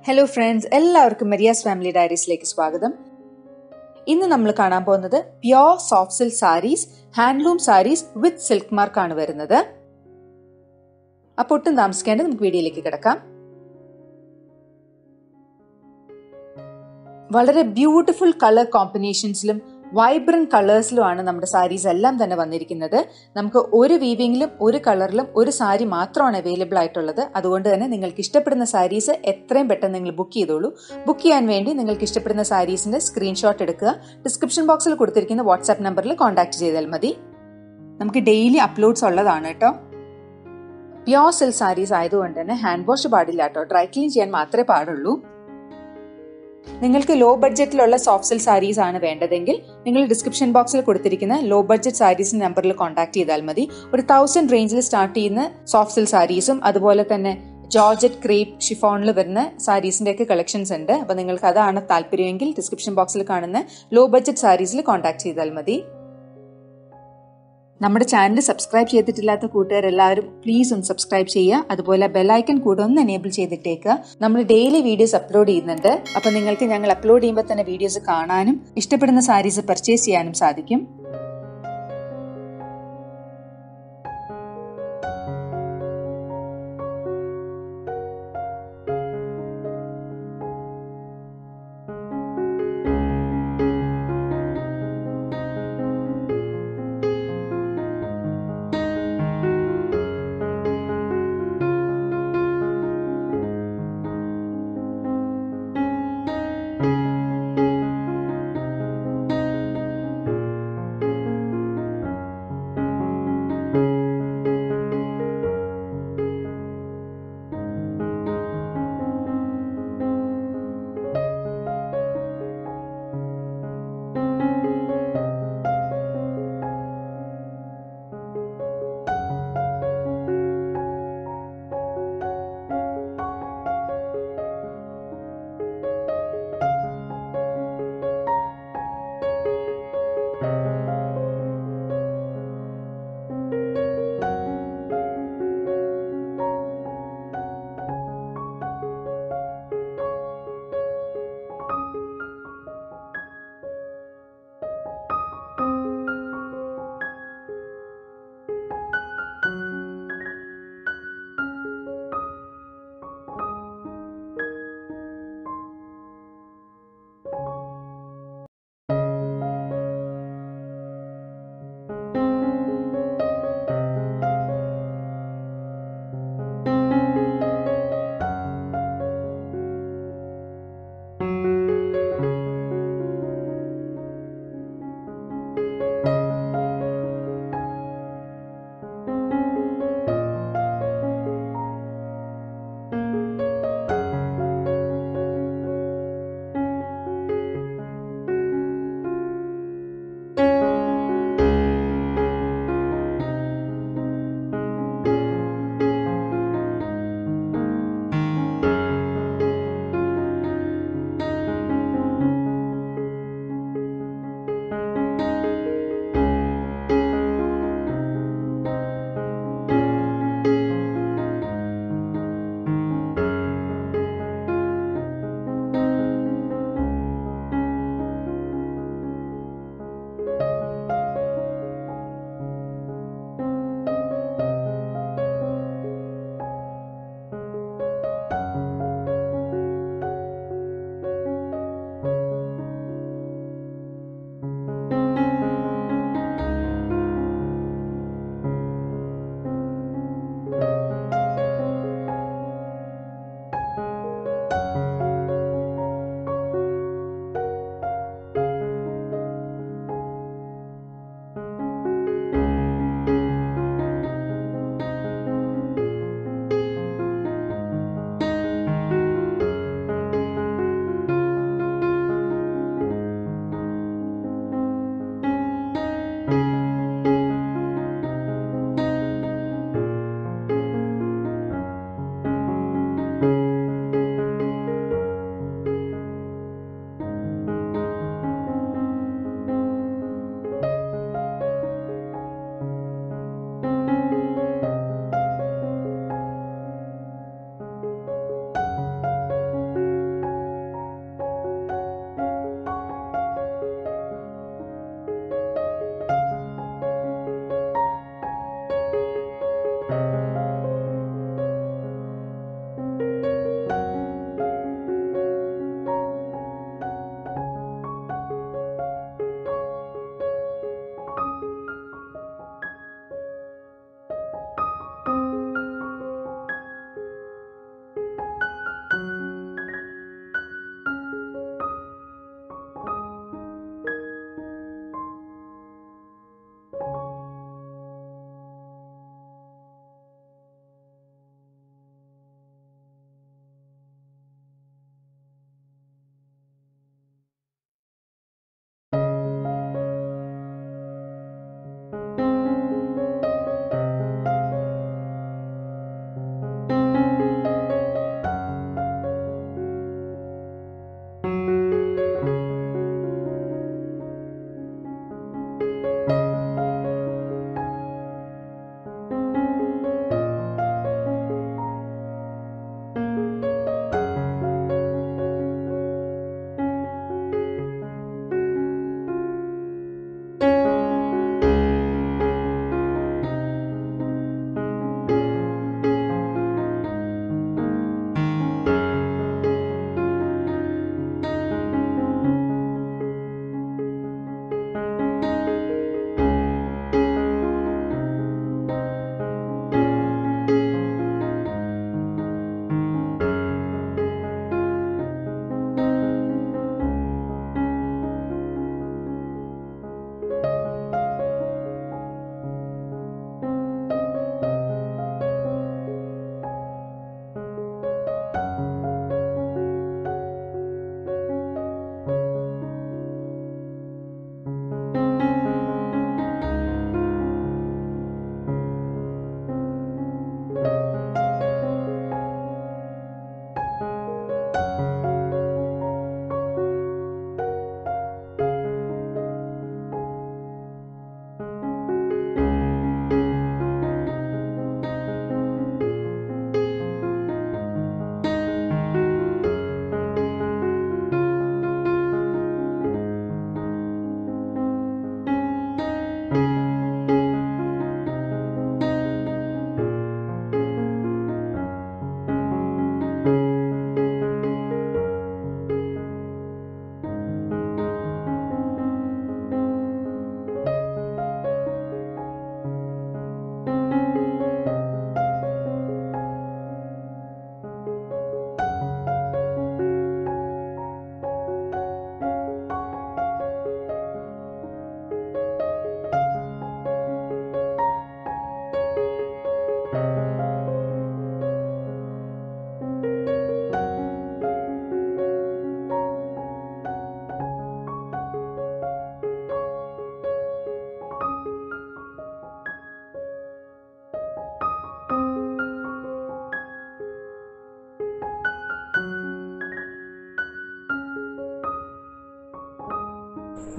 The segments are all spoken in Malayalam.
ഹലോ ഫ്രണ്ട്സ് എല്ലാവർക്കും മരിയാസ് ഫാമിലി ഡയറീസിലേക്ക് സ്വാഗതം ഇന്ന് നമ്മൾ കാണാൻ പോകുന്നത് pure soft silk saris handloom saris with silk mark ആണ് വരുന്നത് അപ്പോൾ ഒട്ടും താമസിക്കാണ്ട് നമുക്ക് വീഡിയോയിലേക്ക് കിടക്കാം വളരെ ബ്യൂട്ടിഫുൾ കളർ കോമ്പിനേഷൻസിലും വൈബ്രന്റ് കളേഴ്സിലുമാണ് നമ്മുടെ സാരീസ് എല്ലാം തന്നെ വന്നിരിക്കുന്നത് നമുക്ക് ഒരു വീവിങ്ങിലും ഒരു കളറിലും ഒരു സാരി മാത്രമാണ് അവൈലബിൾ ആയിട്ടുള്ളത് അതുകൊണ്ട് തന്നെ നിങ്ങൾക്ക് ഇഷ്ടപ്പെടുന്ന സാരീസ് എത്രയും പെട്ടെന്ന് നിങ്ങൾ ബുക്ക് ചെയ്തോളൂ ബുക്ക് ചെയ്യാൻ വേണ്ടി നിങ്ങൾക്ക് ഇഷ്ടപ്പെടുന്ന സാരീസിന്റെ സ്ക്രീൻഷോട്ട് എടുക്കുക ഡിസ്ക്രിപ്ഷൻ ബോക്സിൽ കൊടുത്തിരിക്കുന്ന വാട്സാപ്പ് നമ്പറിൽ കോൺടാക്ട് ചെയ്താൽ മതി നമുക്ക് ഡെയിലി അപ്ലോഡ്സ് ഉള്ളതാണ് കേട്ടോ പ്യോർ സിൽക്ക് സാരീസ് ആയതുകൊണ്ട് തന്നെ ഹാൻഡ് വാഷ് പാടില്ല കേട്ടോ ഡ്രൈ ക്ലീൻ ചെയ്യാൻ മാത്രമേ പാടുള്ളൂ നിങ്ങൾക്ക് ലോ ബഡ്ജറ്റിലുള്ള സോഫ്റ്റ് സിൽക്ക് സാരീസ് ആണ് വേണ്ടതെങ്കിൽ നിങ്ങൾ ഡിസ്ക്രിപ്ഷൻ ബോക്സിൽ കൊടുത്തിരിക്കുന്ന ലോ ബഡ്ജറ്റ് സാരീസ് നമ്പറിൽ കോൺടാക്ട് ചെയ്താൽ മതി ഒരു തൗസൻഡ് റേഞ്ചിൽ സ്റ്റാർട്ട് ചെയ്യുന്ന സോഫ്റ്റ് സിൽക്ക് സാരീസും അതുപോലെ തന്നെ ജോർജറ്റ് ക്രീപ്പ് ഷിഫോണിൽ വരുന്ന സാരീസിന്റെ ഒക്കെ കളക്ഷൻസ് ഉണ്ട് അപ്പൊ നിങ്ങൾക്ക് അതാണ് താല്പര്യമെങ്കിൽ ഡിസ്ക്രിപ്ഷൻ ബോക്സിൽ കാണുന്ന ലോ ബഡ്ജറ്റ് സാരീസിൽ കോൺടാക്ട് ചെയ്താൽ മതി നമ്മുടെ ചാനൽ സബ്സ്ക്രൈബ് ചെയ്തിട്ടില്ലാത്ത കൂട്ടുകാരെല്ലാവരും പ്ലീസ് ഒന്ന് സബ്സ്ക്രൈബ് ചെയ്യുക അതുപോലെ ബെല്ലൈക്കൺ കൂടെ ഒന്ന് എനേബിൾ ചെയ്തിട്ടേക്കുക നമ്മൾ ഡെയിലി വീഡിയോസ് അപ്ലോഡ് ചെയ്യുന്നുണ്ട് അപ്പൊ നിങ്ങൾക്ക് ഞങ്ങൾ അപ്ലോഡ് ചെയ്യുമ്പോൾ തന്നെ വീഡിയോസ് കാണാനും ഇഷ്ടപ്പെടുന്ന സാരീസ് പർച്ചേസ് ചെയ്യാനും സാധിക്കും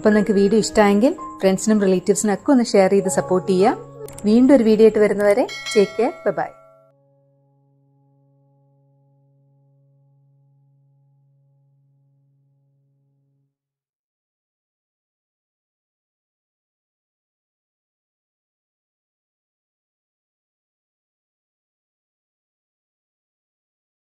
അപ്പോൾ നിങ്ങൾക്ക് വീഡിയോ ഇഷ്ടമായെങ്കിൽ ഫ്രണ്ട്സിനും റിലേറ്റീവ്സിനും ഒക്കെ ഒന്ന് ഷെയർ ചെയ്ത് സപ്പോർട്ട് ചെയ്യുക വീണ്ടും ഒരു വീഡിയോ ആയിട്ട് വരുന്നവരെ ടേക്ക് കെയർ ബൈ